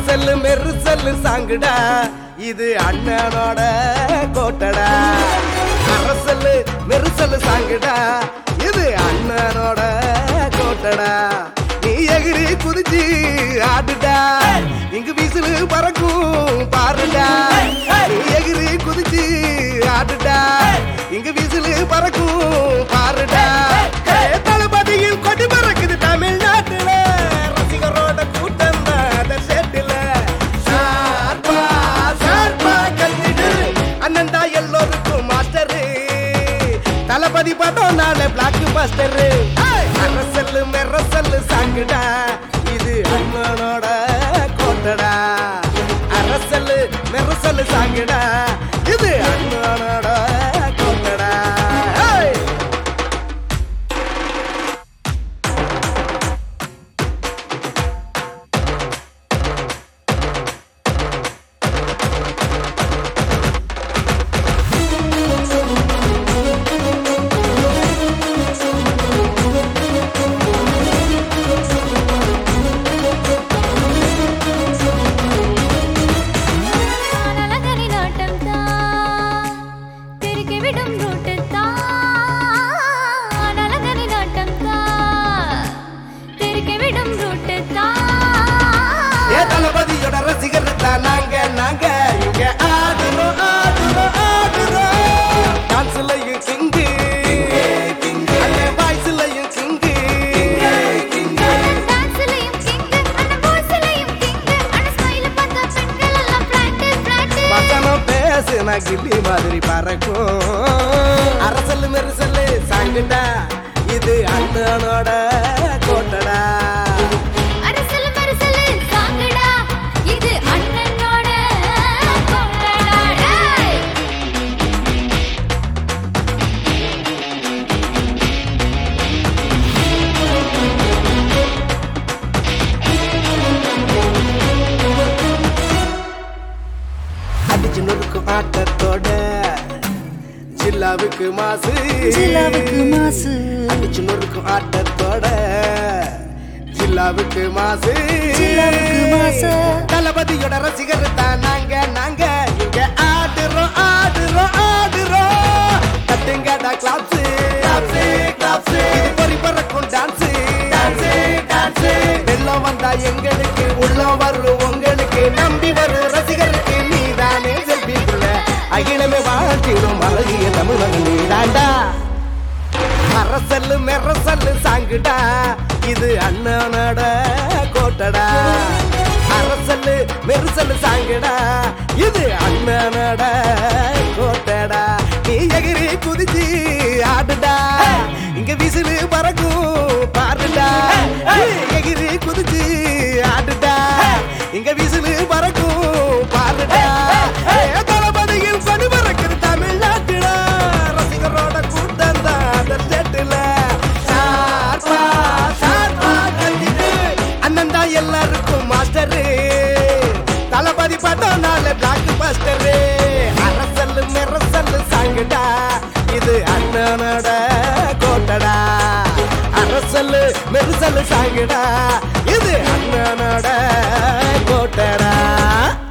அரசல்லு மெருசல்லு சாங்குடா இது அண்ணனோட கோட்டடா அரசல்லு மெருசல்லு சாங்குடா இது அண்ணனோட கோட்டடா நீ எகிரி குதிச்சு ஆடுடா இங்கு விசிறு பறக்கும் பாருடா நீ எகிரி குதிச்சு ஆடுடா இங்கு விசிறு பறக்கும் பாருடா ஏ, தளபதியில் கொடி பறக்குது தமிழ்நாட்டுல ரசிகரோட கூட்டம் தான் அதர் செட்டுல சார்பா சார்பா கத்திடு அண்ணன் தான் எல்லோருக்கும் மாஸ்டரு தளபதி படம் நாளை பிளாக் மாஸ்டரு அரசல்லு மெரசல்லு சாங்குடா இது அண்ணனோட கோட்டடா அரசல்லு மெரசல்லு சாங்குடா இது அண்ணனோட கோட்டடா ஏய்! அழகனி நாட்டம் தான் திருக்கி விடும் ரூட்டு தான் அழகனி நாட்டம் தான் திருக்கி விடும் ரூட்டு ஏ தான் தளபதியோட ரசிகர் தான் நாங்க நாங்க இங்க ஆடுறோம் ஆடுறோம் ஆடுறோம் டான்ஸ்லயும் கிங்கு அந்த வாய்ஸ்லயும் கிங்கு டான்ஸ்லயும் கிங்கு அந்த வாய்ஸ்லயும் கிங்கு அந்த ஸ்மைல் பார்த்தா பெண்கள் எல்லாம் பிராக்டிஸ் பிராக்டிஸ் பசனம் பேசுனா கில்லி மாதிரி பறக்கும் அரசல் மெரிசல் சாங்குடா இது அண்ணனோட கோட்டடா அரசல் மரசல் சாங்கடா இது அண்ணனோட கொள்ளடா டேய் அடிச்சு நொறுக்கும் ஆட்டத்தோட ஜில்லாவுக்கு மாசு ஜில்லாவுக்கு மாசு. அடிச்சு நொறுக்கும் ஆட்டத்தோட ஜில்லாவுக்கு மாசு ஜில்லாவுக்கு மாசு. தளபதியோட ரசிகர் தான் நாங்க நாங்க இங்க ஆடுறோம் ஆடுறோம் ஆடுறோம் கட்டுங்கடா கிளாப்ஸ் கிளாப்ஸ் கிளாப்ஸ் இது பொறி பறக்கும் டான்ஸ் டான்ஸ் டான்ஸ் வெள்ளம் வந்தா எங்களுக்கு உள்ளம் வரும் உங்களுக்கு நம்பி வரும் ரசிகருக்கு நீதானே செல்வி புள்ள அகிலமே வாழ்த்திடும் அழகிய தமிழகம் நீதாண்டா அரசல்லு மெரசல்லு சாங்குடா இது அண்ணனோட கோட்டடா அரசல்லு மெரிசல்லு சாங்குடா இது அண்ணனோட கோட்டடா நீ எகிரி குதிச்சு ஆடுடா இங்க விசிறு பறக்கும் பாருடா நீ எகிரி குதிச்சு ஆடுடா இங்க விசிறு பறக்கும் பாருடா ஏ, தளபதியில் கொடி பறக்குது தமிழ்நாட்டுல ரசிகரோட கூட்டம் தான் அந்த செட்டுல சார்பா சார்பா கட்டிட்டு அண்ணன் தான் எல்லாருக்கும் மாஸ்டரு தளபதி படம் நாளை பிளாக் மாஸ்டரு அரசல்லு மெரசல்லு சாங்குடா இது அண்ணனோட கோட்டடா அரசல்லு மெரிசல்லு சாங்குடா இது அண்ணனோட கோட்டடா